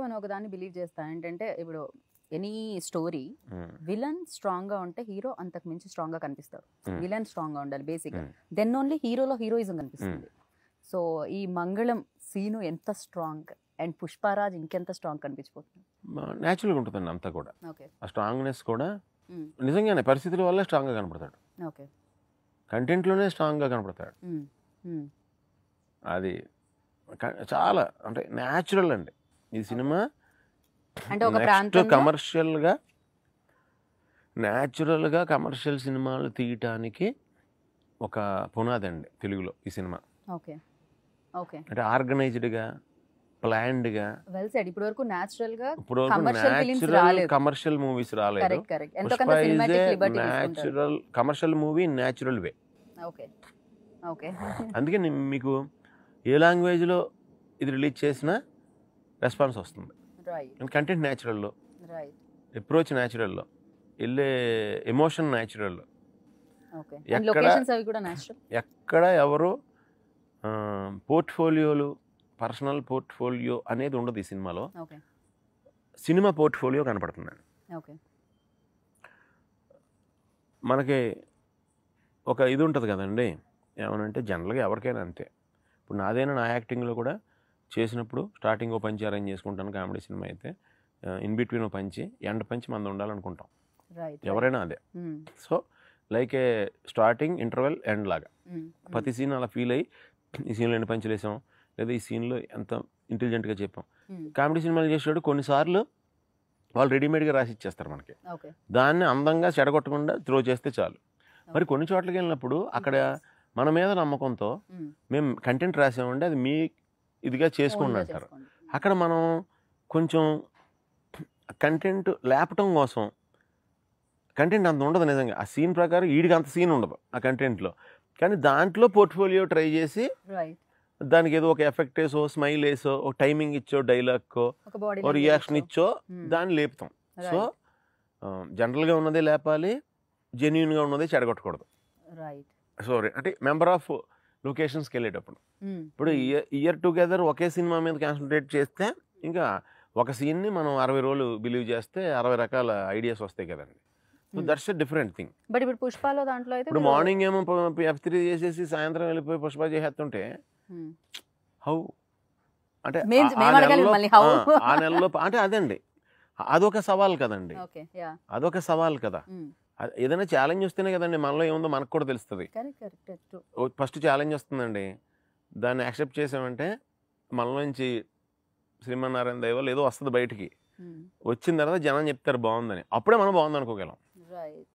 నేను ఒకదాన్ని బిలీవ్ చేస్తాను ఏంటంటే ఇప్పుడు any story um, villain strong గా ఉంటే హీరో అంతకు మించి స్ట్రాంగ్ గా కనిపిస్తాడు Hmm. విలన్ స్ట్రాంగ్ గా ఉండాలి బేసిక్ గా Hmm. దెన్ ఓన్లీ హీరోలో హీరోయిజం కనిపిస్తుంది సో ఈ మంగళం సీను ఎంత స్ట్రాంగ్ అండ్ పుష్పరాజ్ ఇంకెంత స్ట్రాంగ్ కనిపించిపోతుంది మా- న్యాచురల్గా ఉంటుందండి అంతా కూడా ఓకే ఆ స్ట్రాంగ్నెస్ కూడా నిజంగానే పరిస్థితుల వల్ల స్ట్రాంగ్గా కనపడతాడు ఓకే కంటెంట్లోనే స్ట్రాంగ్గా కనపడతాడు అది క- చాలా అంటే న్యాచురల్ అండి ఈ సినిమా అంటే ఒక నెక్స్ట్ ప్రాంతంలో- కమర్షియల్గా న్యాచురల్గా కమర్షియల్ సినిమాలు తీయటానికి ఒక పునాది అండి తెలుగులో ఈ సినిమా ఓకే ఓకే అంటే ఆర్గనైజ్డ్గా ప్లాన్డ్గా వెల్ సెడ్ ఇప్పుడు వరకు న్యాచురల్ గా ఇప్పుడు Commercial films న్యాచురల్ రాలేదు. కమర్షియల్ మూవీస్ రాలేదు కరెక్ట్ కరెక్ట్ ఎంతో పుష్ప కొంత is సినిమాటిక్ a లిబర్టీ తీసుకుంటారు natural commercial movie natural way okay okay అందుకే నేను మీకు ఏ లాంగ్వేజ్లో ఇది రిలీజ్ చేసినా రెస్పాన్స్ వస్తుంది రైట్ కంటెంట్ న్యాచురల్లో రైట్ అప్రోచ్ న్యాచురల్లో వెళ్ళే ఎమోషన్ న్యాచురల్లో ఓకే అండ్ ఎక్కడ- లొకేషన్స్ అవి కూడా న్యాచురల్ ఎక్కడ ఎవరు పోర్ట్ఫోలియోలు పర్సనల్ పోర్ట్ఫోలియో అనేది ఉండదు ఈ సినిమాలో ఓకే సినిమా పోర్ట్ఫోలియో కనపడుతుందండి ఓకే మనకి ఒక ఇది ఉంటుంది కదండి ఏమనంటే జనరల్గా ఎవరికైనా అంతే ఇప్పుడు నాదైనా నా యాక్టింగ్లో కూడా చేసినప్పుడు స్టార్టింగ్ ఓ పంచి అరేంజ్ చేసుకుంటాను కామెడీ సినిమా అయితే ఇన్ బిట్వీన్ ఓ పంచి ఎండ్ పంచి మంది ఉండాలనుకుంటాం రైట్ ఎవరైనా అదే so like a starting interval end లాగా Mm. ప్రతి సీన్ అలా ఫీల్ అయ్యి ఈ సీన్లో ఎన్ని పంచులు వేసాం లేదా ఈ సీన్లో ఎంత ఇంటెలిజెంట్గా చెప్పాం Mm. కామెడీ సినిమాలు చేసేవాడు కొన్నిసార్లు వాళ్ళు రెడీమేడ్గా రాసి ఇచ్చేస్తారు మనకి ఓకే దాన్ని అందంగా చెడగొట్టకుండా త్రో చేస్తే చాలు మరి కొన్ని చోట్లకి వెళ్ళినప్పుడు అక్కడ మన మీద నమ్మకంతో Mm. మేము కంటెంట్ రాసామంటే అది మీ ఇదిగా చేసుకోండి Own గా అంటారు చేసుకోండి. అక్కడ మనం కొంచెం కంటెంట్ లేపటం కోసం కంటెంట్ అంత ఉండదు నిజంగా ఆ సీన్ ప్రకారం వీడికి అంత సీన్ ఉండదు ఆ కంటెంట్లో కానీ దాంట్లో పోర్ట్ఫోలియో ట్రై చేసి రైట్ దానికి ఏదో ఒక ఎఫెక్ట్ వేసో స్మైల్ వేసో ఒక టైమింగ్ ఇచ్చో డైలాగ్కో ఒక బాడీ ఓ రియాక్షన్ ఇచ్చో దాన్ని లేపుతాం సో జనరల్గా ఉన్నదే లేపాలి జెన్యున్గా ఉన్నదే చెడగొట్టకూడదు రైట్ సో అంటే మెంబర్ ఆఫ్ లొకేషన్స్కి వెళ్ళేటప్పుడు ఇప్పుడు ఇయర్ ఇయర్ టుగెదర్ ఒకే సినిమా మీద కాన్సన్ట్రేట్ చేస్తే ఇంకా ఒక సీన్ని మనం అరవై రోజులు బిలీవ్ చేస్తే అరవై రకాల ఐడియాస్ వస్తాయి కదండి so Hmm. That's a different thing but ఇప్పుడు పుష్పాలో దాంట్లో అయితే ఇప్పుడు మీరు- మార్నింగ్ ఏమో ఎఫ్ త్రీ చేసేసి సాయంత్రం వెళ్ళిపోయి పుష్ప చేసేస్తుంటే Hmm. హౌ అంటే మేం- ఆ- ఆ మేము అడగాలి నెలలో- మళ్ళీ how? ఆ, ఆ నెలలో అంటే అదండి అదొక సవాల్ కదండి ఓకే యా అదొక సవాల్ కదా అది ఏదైనా ఛాలెంజ్ వస్తేనే కదండి మనలో ఏముందో మనకు కూడా తెలుస్తుంది కరెక్ట్ కరెక్ట్ ఫస్ట్ ఛాలెంజ్ వస్తుందండి దాన్ని యాక్సెప్ట్ చేసామంటే మనలోంచి శ్రీమన్నారాయణ దైవాలు ఏదో వస్తుంది బయటికి వచ్చిన తర్వాత జనం చెప్తారు బాగుందని అప్పుడే మనం బాగుంది అనుకోగలం రైట్